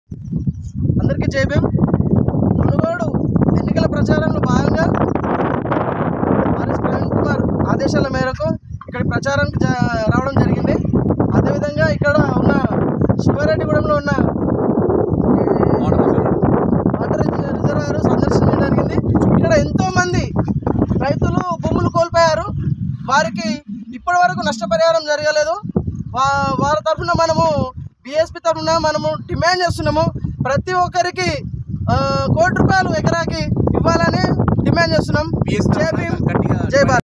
అందరికీ జై భీమ్ మునుగోడు ఎన్నికల ప్రచారంలో భాగంగా ఆర్ఎస్ ప్రవీణ్ కుమార్ ఆదేశాల మేరకు ఇక్కడ ప్రచారానికి జ- రావడం జరిగింది అదేవిధంగా ఇక్కడ ఉన్న శివారెడ్డిగూడెంలో ఉన్న వాటర్ రిజర్వాయర్ సందర్శించడం జరిగింది ఇక్కడ ఎంతో మంది రైతులు భూములు కోల్పోయారు వారికి ఇప్పటి వరకు నష్టపరిహారం జరగలేదు వా వారి తరఫున మనము బిఎస్పి తరఫున మనము డిమాండ్ చేస్తున్నాము ప్రతి ఒక్కరికి ఆ, కోటి రూపాయలు ఎకరాకి ఇవ్వాలని డిమాండ్ చేస్తున్నాం జై భీమ్ జై భారత్